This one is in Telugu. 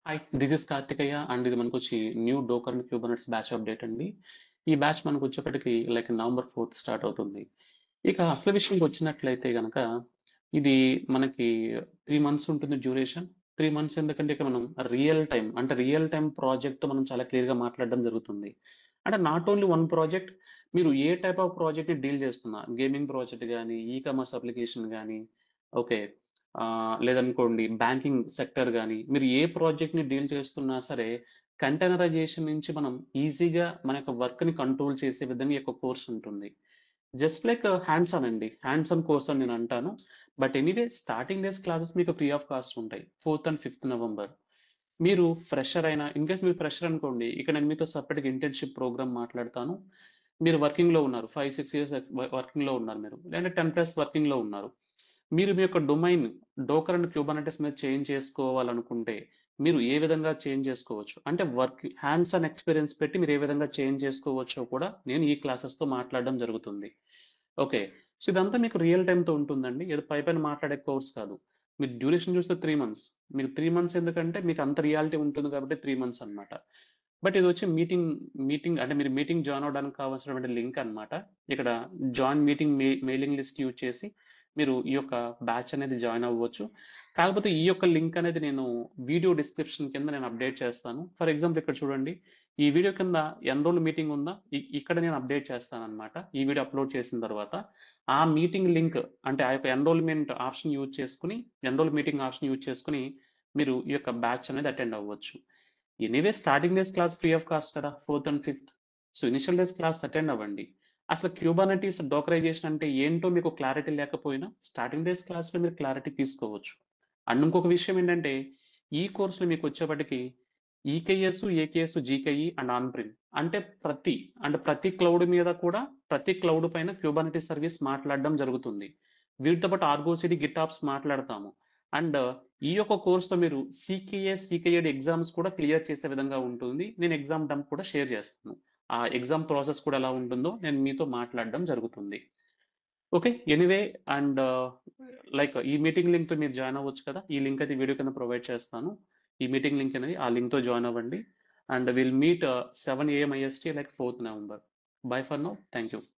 hi this is Kartikeya and ఇది మనకొచ్చి new docker and Kubernetes batch update అండి ఈ బ్యాచ్ మనకు వచ్చేప్పటికి లైక్ నవంబర్ ఫోర్త్ స్టార్ట్ అవుతుంది ఇక అసలు విషయంకి వచ్చినట్లయితే గనక ఇది మనకి త్రీ మంత్స్ ఉంటుంది డ్యూరేషన్ త్రీ మంత్స్ ఎందుకంటే ఇక మనం రియల్ టైం అంటే రియల్ టైం ప్రాజెక్ట్ మనం చాలా క్లియర్ గా మాట్లాడడం జరుగుతుంది అంటే నాట్ ఓన్లీ వన్ ప్రాజెక్ట్ మీరు ఏ టైప్ ఆఫ్ ప్రాజెక్ట్ ని డీల్ చేస్తున్నా గేమింగ్ ప్రాజెక్ట్ కానీ ఈ కామర్స్ అప్లికేషన్ కానీ ఓకే లేదనుకోండి బ్యాంకింగ్ సెక్టర్ కానీ మీరు ఏ ప్రాజెక్ట్ ని డీల్ చేస్తున్నా సరే కంటైనరైజేషన్ నుంచి మనం ఈజీగా మన యొక్క వర్క్ ని కంట్రోల్ చేసే విధంగా ఈ యొక్క కోర్స్ ఉంటుంది జస్ట్ లైక్ హ్యాండ్స్ ఆన్ అండి హ్యాండ్స్ ఆన్ కోర్స్ అని నేను అంటాను but anyway starting days classes మీకు ఫ్రీ ఆఫ్ కాస్ట్ ఉంటాయి ఫోర్త్ అండ్ ఫిఫ్త్ నవంబర్ మీరు ఫ్రెషర్ అయినా ఇన్ కేస్ మీరు ఫ్రెషర్ అనుకోండి ఇక్కడ నేను మీతో సపరేట్గా ఇంటర్న్షిప్ ప్రోగ్రామ్ మాట్లాడతాను మీరు వర్కింగ్ లో ఉన్నారు ఫైవ్ సిక్స్ ఇయర్స్ వర్కింగ్ లో ఉన్నారు మీరు లేదంటే టెన్ ప్లస్ వర్కింగ్ లో ఉన్నారు మీరు మీ యొక్క డొమైన్ డోకర్ అండ్ క్యూబనటిస్ మీద చేంజ్ చేసుకోవాలనుకుంటే మీరు ఏ విధంగా చేంజ్ చేసుకోవచ్చు అంటే వర్క్ హ్యాండ్స్ అండ్ ఎక్స్పీరియన్స్ పెట్టి మీరు ఏ విధంగా చేంజ్ చేసుకోవచ్చో కూడా నేను ఈ క్లాసెస్ తో మాట్లాడడం జరుగుతుంది ఓకే సో ఇదంతా మీకు రియల్ తో ఉంటుందండి ఏదో పై పైన మాట్లాడే కోర్స్ కాదు మీరు డ్యూరేషన్ చూస్తే త్రీ మంత్స్ మీకు త్రీ మంత్స్ ఎందుకంటే మీకు అంత రియాలిటీ ఉంటుంది కాబట్టి త్రీ మంత్స్ అన్నమాట బట్ ఇది వచ్చి మీటింగ్ మీటింగ్ అంటే మీరు మీటింగ్ జాయిన్ అవడానికి కావాల్సినటువంటి లింక్ అన్నమాట ఇక్కడ join meeting mailing list use చేసి మీరు ఈ యొక్క బ్యాచ్ అనేది జాయిన్ అవ్వచ్చు కాకపోతే ఈ యొక్క లింక్ అనేది నేను వీడియో డిస్క్రిప్షన్ కింద నేను అప్డేట్ చేస్తాను ఫర్ ఎగ్జాంపుల్ ఇక్కడ చూడండి ఈ వీడియో కింద ఎన్రోల్ మీటింగ్ ఉందా ఇ- ఇక్కడ నేను అప్డేట్ చేస్తాను అనమాట ఈ వీడియో అప్లోడ్ చేసిన తర్వాత ఆ మీటింగ్ లింక్ అంటే ఆ యొక్క ఎన్రోల్మెంట్ ఆప్షన్ యూజ్ చేసుకుని ఎన్రోల్ మీటింగ్ ఆప్షన్ యూజ్ చేసుకుని మీరు ఈ యొక్క బ్యాచ్ అనేది అటెండ్ అవ్వచ్చు anyway starting days class free of cost కదా fourth and fifth so initial days class attend అవ్వండి అసలు క్యూబానిటీస్ డోకరైజేషన్ అంటే ఏంటో మీకు క్లారిటీ లేకపోయినా స్టార్టింగ్ డేస్ క్లాస్లో మీరు క్లారిటీ తీసుకోవచ్చు అండ్ ఇంకొక విషయం ఏంటంటే ఈ కోర్సులో మీకు వచ్చేప్పటికి EKS AKS GKE and on prem అంటే ప్రతి అంటే ప్రతి క్లౌడ్ మీద కూడా ప్రతి క్లౌడ్ పైన క్యూబానిటీ సర్వీస్ మాట్లాడడం జరుగుతుంది వీటితో పాటు ఆర్గోసిటీ గిటాప్స్ మాట్లాడతాము అండ్ ఈ యొక్క కోర్సుతో మీరు సికేఏ సికేఏడి ఎగ్జామ్స్ కూడా క్లియర్ చేసే విధంగా ఉంటుంది నేను ఎగ్జామ్ డంప్ కూడా షేర్ చేస్తాను ఆ ఎగ్జామ్ ప్రాసెస్ కూడా ఎలా ఉంటుందో నేను మీతో మాట్లాడడం జరుగుతుంది ఓకే ఎనీవే అండ్ లైక్ ఈ మీటింగ్ లింక్ తో మీరు జాయిన్ అవ్వచ్చు కదా ఈ లింక్ అయితే వీడియో కింద ప్రొవైడ్ చేస్తాను ఈ మీటింగ్ లింక్ అనేది ఆ లింక్ తో జాయిన్ అవ్వండి and will meet seven AM IST like fourth November bye for now thank you